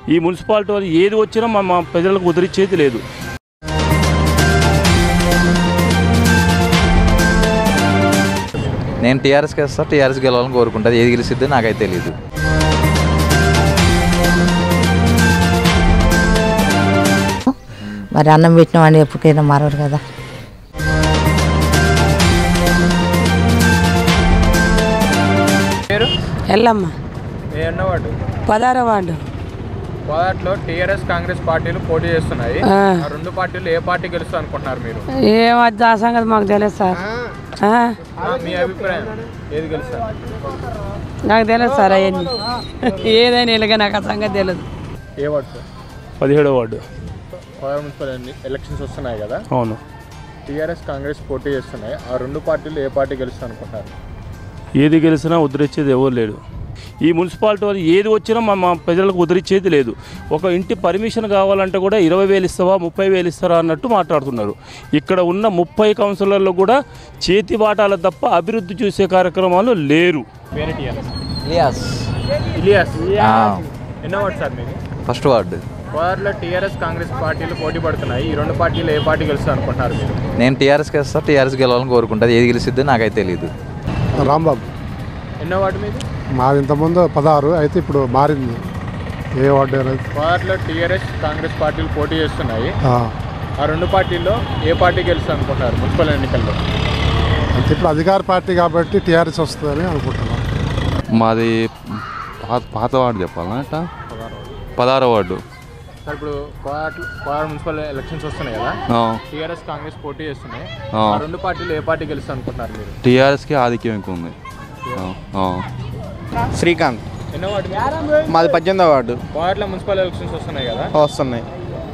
ఈ మున్సిపాలిటీ వాళ్ళు ఏది వచ్చినా మా మా ప్రజలకు ఉదరించేది లేదు నేను టీఆర్ఎస్కి వేస్తా టీఆర్ఎస్ గెలవాలని కోరుకుంటుంది ఏది గెలిచిద్దో నాకైతే తెలియదు మరి అన్నం పెట్టిన వాడిని ఎప్పటికైనా మారరు కదా పేరు ఎల్లమ్మ ఏ అన్నవాడు పదారో వార్డు కోదాట్లో టీఆర్ఎస్ కాంగ్రెస్ పార్టీలు పోటీ చేస్తున్నాయి ఆ. ఆ రెండు పార్టీలు ఏ పార్టీ గెలుస్తా అనుకుంటున్నారు మీరు ఏమద్దు ఆ సంగతి మాకు తెలియదు సార్ ఆ? మీ అభిప్రాయం ఏది గెలుస్తా నాకు తెలియదు సార్ అవన్నీ ఏదైనా ఇలాగ నాకు ఆ సంగతి తెలియదు ఏ వార్డు సార్ పదిహేడో వార్డు కోదాడ మున్సిపల్ ఎన్ని- ఎలక్షన్స్ వస్తున్నాయి కదా అవును టీఆర్ఎస్ కాంగ్రెస్ పోటీ చేస్తున్నాయి ఆ రెండు పార్టీలు ఏ పార్టీ గెలుస్తా అనుకుంటున్నారు ఏది గెలిచినా ఉద్ధరించేది ఎవరు లేడు ఈ మున్సిపాలిటీ వాళ్ళు ఏది వచ్చినా మా మా ప్రజలకు ఉద్ధరించేది లేదు ఒక ఇంటి పర్మిషన్ కావాలంటే కూడా ఇరవై వేలు ఇస్తావా ముప్పై వేలు ఇస్తారా అన్నట్టు మాట్లాడుతున్నారు ఇక్కడ ఉన్న ముప్పై కౌన్సిలర్లు కూడా చేతి వాటాల తప్ప అభివృద్ధి చూసే కార్యక్రమాలు లేరు పేరు టీఆర్ఎస్ ఇలియాస్ ఇలియాస్ ఎన్నో వార్డు సార్ మీది ఫస్ట్ వార్డు కోదాడలో టీఆర్ఎస్ కాంగ్రెస్ పార్టీలు పోటీ పడుతున్నాయి ఈ రెండు పార్టీలు ఏ పార్టీ గెలుస్తా అనుకుంటున్నారు మీరు నేను టీఆర్ఎస్కి వేస్తా టీఆర్ఎస్ గెలవాలని కోరుకుంటుంది ఏది గెలిచిద్దో నాకైతే తెలియదు రాంబాబు ఎన్నో వార్డు మీది మాది ఇంతకుముందు పదహారు అయితే ఇప్పుడు మారింది ఏ వార్డు అనేది కోదాడలో టీఆర్ఎస్ కాంగ్రెస్ పార్టీలు పోటీ చేస్తున్నాయి ఆ, ఆ రెండు పార్టీల్లో ఏ పార్టీ గెలుస్తా అనుకుంటున్నారు మున్సిపల్ ఎన్నికల్లో అంటే ఇప్పుడు అధికార పార్టీ కాబట్టి టీఆర్ఎస్ వస్తుందని అనుకుంటున్నాం మాది పాత పాత వార్డు చెప్పాలా అట్ట పదహారో వార్డు సార్ ఇప్పుడు కోదాడ కోదాడ మున్సిపల్ ఎలక్షన్స్ వస్తున్నాయి కదా ఆ, టీఆర్ఎస్ కాంగ్రెస్ పోటీ చేస్తున్నాయి ఆ. ఆ రెండు పార్టీలు ఏ పార్టీ గెలుస్తా అనుకుంటున్నారు మీరు టీఆర్ఎస్కి ఆధిక్యం ఎక్కువ ఉంది ఆ, ఆ. శ్రీకాంత్ ఎన్నో వార్డు మీది? మాది పద్దెనిమిదో వార్డు కోదాడలో మున్సిపల్ ఎలక్షన్స్ వస్తున్నాయి కదా వస్తున్నాయి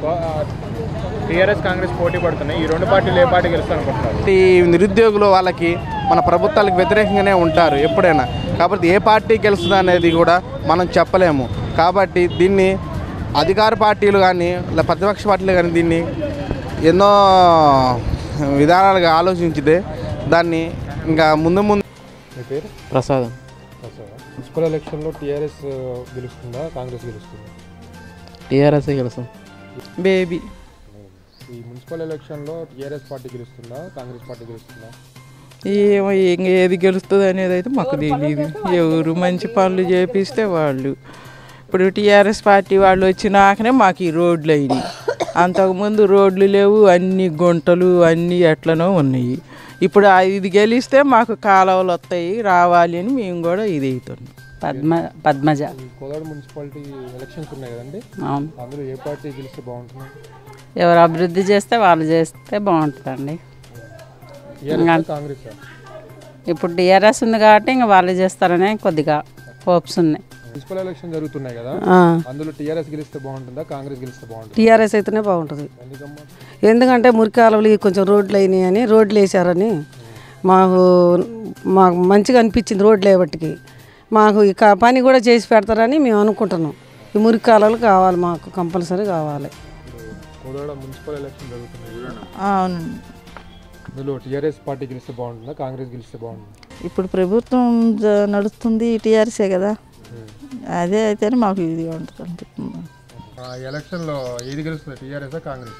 టీఆర్ఎస్ కాంగ్రెస్ పోటీ పడుతున్నాయి ఈ రెండు పార్టీలు ఏ పార్టీ గెలుస్తా అనుకుంటున్నారు ఈ నిరుద్యోగులు వాళ్ళకి మన ప్రభుత్వాలకు వ్యతిరేకంగానే ఉంటారు ఎప్పుడైనా కాబట్టి ఏ పార్టీ గెలుస్తుంది అనేది కూడా మనం చెప్పలేము కాబట్టి దీన్ని అధికార పార్టీలు కానీ లేదా ప్రతిపక్ష పార్టీలు కానీ దీన్ని ఎన్నో విధానాలుగా ఆలోచించితే దాన్ని ఇంకా ముందు ముందు మీ పేరు ప్రసాదం మున్సిపల్ ఎలక్షన్లో టీఆర్ఎస్ గెలుస్తుందా కాంగ్రెస్ గెలుస్తుందా టీఆర్ఎస్ గెలుస్తాం బేబీ ఈ మున్సిపల్ ఎలక్షన్లో టీఆర్ఎస్ పార్టీ గెలుస్తుందా కాంగ్రెస్ పార్టీ గెలుస్తుందా ఏమో ఇంక ఏది గెలుస్తుంది అనేది అయితే మాకు తెలియదు ఎవరు మంచి పనులు చేపిస్తే వాళ్ళు ఇప్పుడు టీఆర్ఎస్ పార్టీ వాళ్ళు వచ్చినాకనే మాకు ఈ రోడ్లు అయినాయి అంతకుముందు రోడ్లు లేవు అన్ని గుంటలు అన్నీ ఎట్లనో ఉన్నాయి ఇప్పుడు ఆ ఇది గెలిస్తే మాకు కాలువలు వస్తాయి రావాలి అని మేము కూడా ఇది అవుతున్నాం పద్మ పద్మజ కోదాడ మున్సిపాలిటీ ఎలక్షన్స్ ఉన్నాయి కదండి అవును అందులో ఏ పార్టీ గెలిస్తే బాగుంటుంది ఎవరు అభివృద్ధి చేస్తే వాళ్ళు చేస్తే బాగుంటుందండి కాంగ్రెస్ ఇప్పుడు టీఆర్ఎస్ ఉంది కాబట్టి ఇంకా వాళ్ళు చేస్తారనే కొద్దిగా హోప్స్ ఉన్నాయి మున్సిపల్ ఎలక్షన్ జరుగుతున్నాయి కదా అందులో టీఆర్ఎస్ గెలిస్తే బాగుంటుందా కాంగ్రెస్ గెలిస్తే బాగుంటుంది టీఆర్ఎస్ అయితేనే బాగుంటుంది ఎందుకమ్మా ఎందుకంటే మురికి కాలువలు కొంచెం రోడ్లు అయినాయి అని రోడ్లు వేసారని మాకు మాకు మంచిగా అనిపించింది రోడ్లు వేయబట్టికి మాకు ఇక పని కూడా చేసి పెడతారని మేము అనుకుంటున్నాం ఈ మురికి కాలువలు కావాలి మాకు కంపల్సరీ కావాలి కోదాడ మున్సిపల్ ఎలక్షన్ జరుగుతున్నాయి అవును అందులో టీఆర్ఎస్ పార్టీ గెలిస్తే బాగుంటుందా కాంగ్రెస్ గెలిస్తే బాగుంటుందా ఇప్పుడు ప్రభుత్వం జ- నడుస్తుంది టీఆర్ఎస్ఏ కదా అదే అయితేనే మాకు ఇది ఉంటుంది అనిపిస్తుంది ఆ ఎలక్షన్లో ఏది గెలుస్తుంది టీఆర్ఎస్ కాంగ్రెస్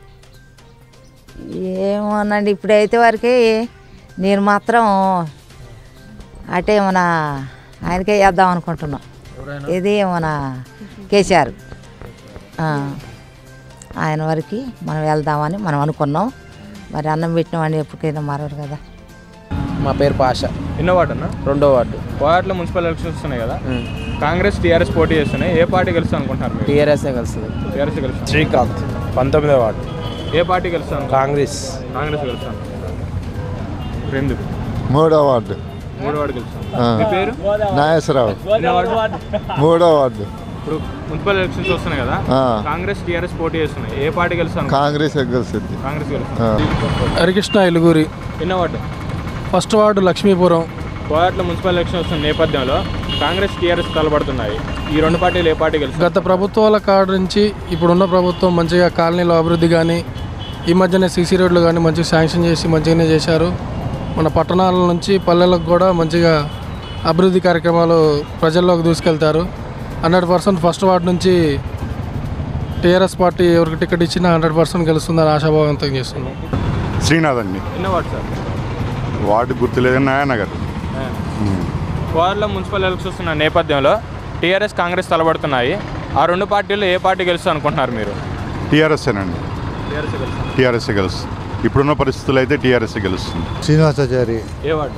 ఏమోనండి ఇప్పుడైతే వరకే నేను మాత్రం అటే మన ఆయనకే వేద్దాం అనుకుంటున్నాం ఇది మన కేసీఆర్ ఆ, ఆయన వరకు మనం వెళ్దామని మనం అనుకున్నాం మరి అన్నం పెట్టిన వాడిని ఎప్పటికైనా మారరు కదా మా పేరు పాష ఎన్నో వార్డు అన్న రెండో వార్డు కోదాడలో మున్సిపల్ ఎలక్షన్స్ వస్తున్నాయి కదా కాంగ్రెస్ టీఆర్ఎస్ పోటీ చేస్తున్నాయి ఏ పార్టీ గెలుస్తా అనుకుంటున్నారు మీరు టీఆర్ఎస్ఏ కలుస్తుంది టీఆర్ఎస్ గెలుస్తా శ్రీకాంత్ పంతొమ్మిదో వార్డు ఏ పార్టీ గెలుస్తాను కాంగ్రెస్ కాంగ్రెస్ గెలుస్తాను రెండు మూడో వార్డు మూడు వార్డు గెలుస్తాను ఆ. మీ పేరు నాగేశ్వరరావు ఎన్నో వార్డు మూడో వార్డు ఇప్పుడు మున్సిపల్ ఎలక్షన్స్ వస్తున్నాయి కదా ఆ. కాంగ్రెస్ టీఆర్ఎస్ పోటీ చేస్తున్నాయి ఏ పార్టీ గెలుస్తాను కాంగ్రెస్ గెలిచింది కాంగ్రెస్ గెలుస్తాను హరికృష్ణ ఎలుగురి ఎన్నో వార్డు ఫస్ట్ వార్డు లక్ష్మీపురం కోదాట్లో మున్సిపల్ ఎలక్షన్ వస్తున్న నేపథ్యంలో కాంగ్రెస్ టీఆర్ఎస్ తలబడుతున్నాయి ఈ రెండు పార్టీలు ఏ పార్టీ గెలుస్తారు గత ప్రభుత్వాల కాడ నుంచి ఇప్పుడున్న ప్రభుత్వం మంచిగా కాలనీలో అభివృద్ధి కానీ ఈ మధ్యనే సీసీ రోడ్లు కానీ మంచిగా శాంక్షన్ చేసి మంచిగానే చేశారు మన పట్టణాల నుంచి పల్లెలకు కూడా మంచిగా అభివృద్ధి కార్యక్రమాలు ప్రజల్లోకి దూసుకెళ్తారు హండ్రెడ్ పర్సెంట్ ఫస్ట్ వార్డు నుంచి టీఆర్ఎస్ పార్టీ ఎవరికి టికెట్ ఇచ్చినా హండ్రెడ్ పర్సెంట్ గెలుస్తుందని ఆశాభావంతం చేస్తున్నాం శ్రీనాథ్ అండి ఎన్నో వార్డు సార్ వార్డు గుర్తులేదు నాయనగర్ కోదాడలో మున్సిపల్ ఎలక్షన్స్ వస్తున్న నేపథ్యంలో టీఆర్ఎస్ కాంగ్రెస్ తలబడుతున్నాయి ఆ రెండు పార్టీలు ఏ పార్టీ గెలుస్తుంది అనుకుంటున్నారు మీరు టీఆర్ఎస్ఏనండి టీఆర్ఎస్ గెలుస్తుంది టీఆర్ఎస్ఏ గెలుస్తుంది ఇప్పుడున్న పరిస్థితులు అయితే టీఆర్ఎస్ఏ గెలుస్తుంది శ్రీనివాసాచారి ఏ వార్డు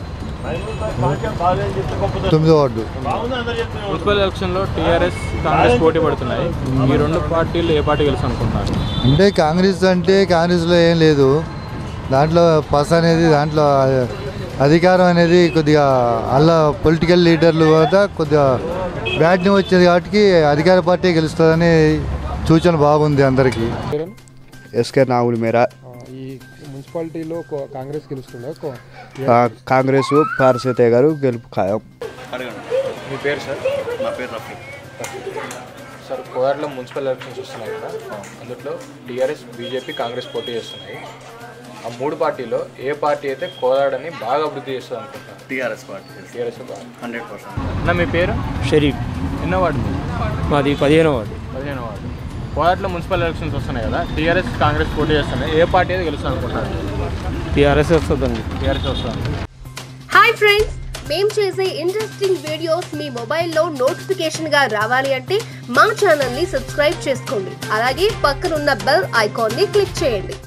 తొమ్మిదో వార్డు మున్సిపల్ ఎలక్షన్లో టీఆర్ఎస్ కాంగ్రెస్ పోటీ పడుతున్నాయి ఈ రెండు పార్టీలు ఏ పార్టీ గెలుస్తుంది అనుకుంటున్నారు అంటే కాంగ్రెస్ అంటే కాంగ్రెస్లో ఏం లేదు దాంట్లో పస్ అనేది దాంట్లో అధికారం అనేది కొద్దిగా అలా పొలిటికల్ లీడర్లు కూడా కొద్దిగా బ్యాట్ వచ్చేది కాబట్టి అధికార పార్టీ గెలుస్తుందని సూచన బాగుంది అందరికీ ఎస్కే నాగుల మేర ఈ మున్సిపాలిటీలో కాంగ్రెస్ గెలుస్తుందా కాంగ్రెస్ పార్సీతయ్య గారు గెలుపు ఖాయం మీ పేరు సార్ నా పేరు రఫీ సార్ కోదాడలో మున్సిపల్ ఎలక్షన్స్ వస్తున్నాయి కదా అందులో టీఆర్ఎస్ బీజేపీ కాంగ్రెస్ పోటీ చేస్తున్నాయి ఆ మూడు పార్టీలో ఏ పార్టీ అయితే కోదాడని బాగా అభివృద్ధి చేస్తుంది అనుకుంటున్నారు టీఆర్ఎస్ పార్టీ టీఆర్ఎస్ బాగా హండ్రెడ్ పర్సెంట్ అన్న మీ పేరు షరీఫ్ ఎన్నో వార్డు మీది? మాది పదిహేనో వార్డు పదిహేను వార్డు కోదాడలో మున్సిపల్ ఎలక్షన్స్ వస్తున్నాయి కదా టీఆర్ఎస్ కాంగ్రెస్ పోటీ చేస్తున్నాయి ఏ పార్టీ అయితే గెలుస్తుంది అనుకుంటున్నారు టీఆర్ఎస్ వస్తుందండి టీఆర్ఎస్ వస్తుంది హాయ్ ఫ్రెండ్స్ మేము చేసే ఇంట్రెస్టింగ్ వీడియోస్ మీ మొబైల్లో నోటిఫికేషన్గా రావాలి అంటే మా ఛానల్ని సబ్స్క్రైబ్ చేసుకోండి అలాగే పక్కనున్న బెల్ ఐకాన్ని క్లిక్ చేయండి